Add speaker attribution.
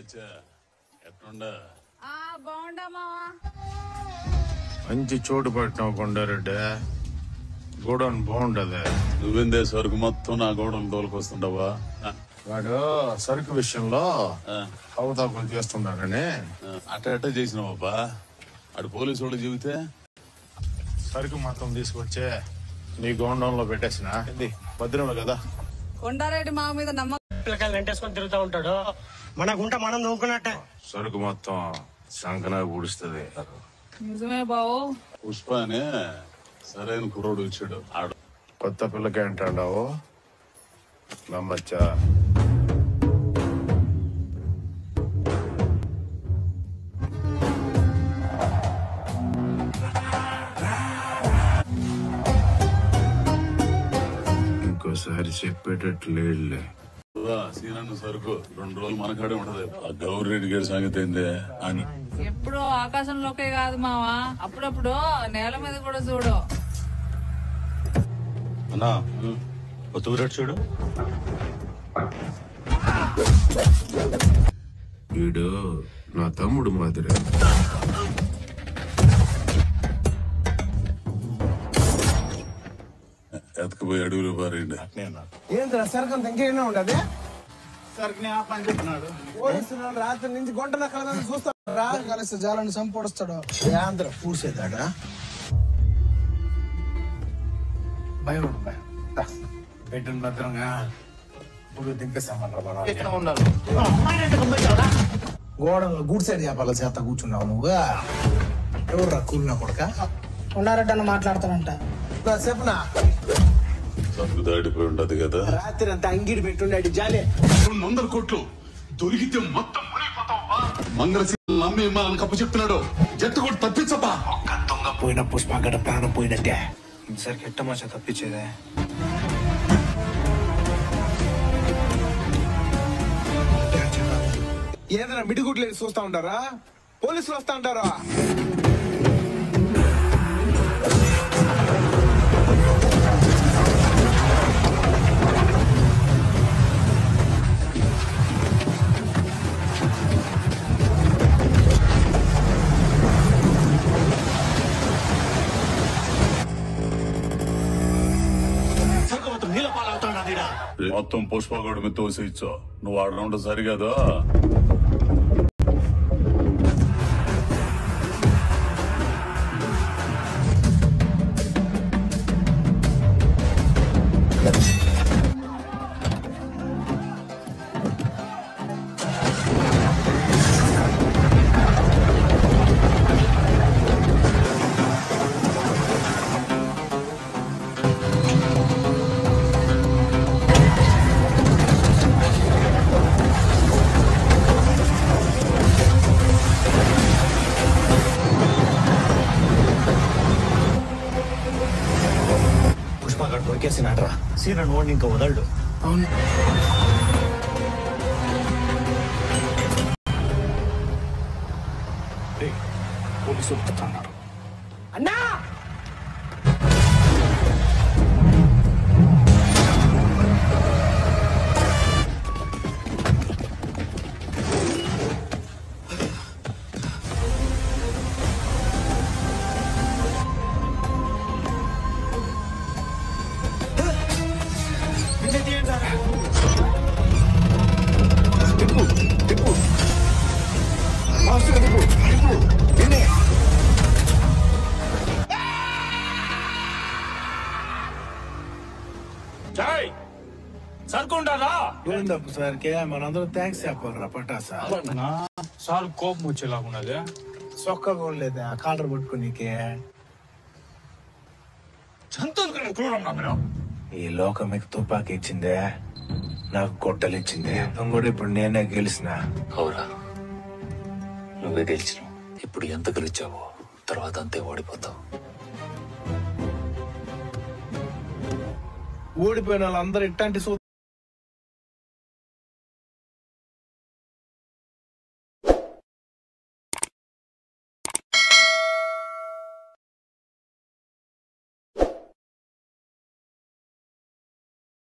Speaker 1: అచ్చా ఎట్లుండ
Speaker 2: ఆ బాగుండా మావా
Speaker 3: మంచి చోటు పట్టినావు కొండారెడ్డి గోడౌన్ బాగుండదు
Speaker 1: నువ్వేందే సరుకు మొత్తం నా గోడలు తోలుకొస్తుండవా
Speaker 3: వాడు సరుకు విషయంలో అవతాకులు చేస్తున్నాడని
Speaker 1: అట్ట అట్ట చేసినావబ్బా అటు పోలీసు వాళ్ళు చెబితే
Speaker 3: సరుకు మొత్తం తీసుకొచ్చే నీ గోడౌన్ లో పెట్టేసిన ఇది భద్రమే కదా
Speaker 2: కొండారెడ్డి మా మీద నమ్మకం
Speaker 4: పిల్లకాయలు వెంటేసుకొని తిరుగుతూ ఉంటాడు మన గుంట మనం నవ్వుకున్నట్టే
Speaker 3: సరుకు మొత్తం సంకనా పూడుస్తుంది
Speaker 2: నిజమే బావు
Speaker 1: పుష్ప అనే సరైన కుర్రోడు వచ్చాడు ఆడు
Speaker 3: కొత్త పిల్లకి అంటాడావు నమ్మచ్చా ఇంకోసారి చెప్పేటట్టు లేదులే
Speaker 1: సీనన్న సరుకు రెండు రోజులు మన కాడే ఉంటది ఆ గౌరీ రెడ్డి గారి సంగతి ఏందే అని
Speaker 2: ఎప్పుడు ఆకాశంలోకే కాదు మావా అప్పుడప్పుడు నేల మీద కూడా చూడు
Speaker 5: అన్నా ఒత్తుకురాడు చూడు
Speaker 3: వీడు నా తమ్ముడు మాదిరే
Speaker 1: ఎతకపోయి అడుగులు పారండి
Speaker 6: ఏంద్రా సరకంత ఇంకేమైనా ఉండదు పోలీసులు రాత్రి నుంచి గుంట నక్కల చూస్తారా
Speaker 7: కలిసి జాలని సంపొడుస్తాడు
Speaker 6: ఆంధ్ర పూసేదాడా
Speaker 7: భయం భయం పెట్టిన భద్రంగా ఇప్పుడు దింపేస్తామన్నారు
Speaker 6: గోడలో గూడ్ సైడ్ చేపాల చేత కూర్చున్నావు నువ్వు ఎవరు కూలినా కొడక
Speaker 7: ఉన్నారెడ్డి అన్న మాట్లాడతానంట
Speaker 6: చెప్పునా
Speaker 1: సరుకు దాటిపోయి ఉంటది కదా
Speaker 6: రాత్రి అంతా అంగిడి పెట్టుండే జాలే
Speaker 1: రెండు వందల కోట్లు దొరికితే మొత్తం మంగళసీల నమ్మి మనల్ని కప్పు చెప్తున్నాడు జట్టు కూడా తప్పించబ్బా
Speaker 6: దొంగ పోయిన పుష్ప గడ ప్రాణం పోయినట్టే
Speaker 5: సార్ కెట్టమాచా తప్పించేదే
Speaker 6: ఏదైనా మిడిగుడ్లు చూస్తా ఉంటారా పోలీసులు వస్తా ఉంటారా
Speaker 5: సరుకు మొత్తం నీళ్ళ పాలవుతాడు
Speaker 1: మొత్తం పుష్పగోడు మీద తోసేయచ్చు నువ్వు ఆడ ఉంటే సరికాదు
Speaker 5: పుష్ప గారు దొరికేసినాడ్రా సీన ఓడి ఇంకా వదలడు
Speaker 7: అవును
Speaker 6: పోలీసులు వస్తున్నారు అన్నా తిప్పు తిప్పు మాస్టర్ తిప్పు తిప్పు నిన్నే ఏందప్పు సార్కి మనందరం థ్యాంక్స్ చెప్పాలరా పటాసా
Speaker 7: సార్ కోపం వచ్చేలాగున్నది
Speaker 6: సొక్క కూడా లేదా కాలర్ పట్టుకునేకే ఈ లోకం మీకు తుపాకీ ఇచ్చిందే నాకు గొడ్డలు ఇచ్చింది యుద్ధం కూడా ఇప్పుడు నేనే గెలిచిన
Speaker 8: అవురా నువ్వే గెలిచినావు ఇప్పుడు ఎంత గెలిచావో తర్వాత అంతే ఓడిపోతావు
Speaker 6: ఓడిపోయిన వాళ్ళందరూ ఇట్లాంటి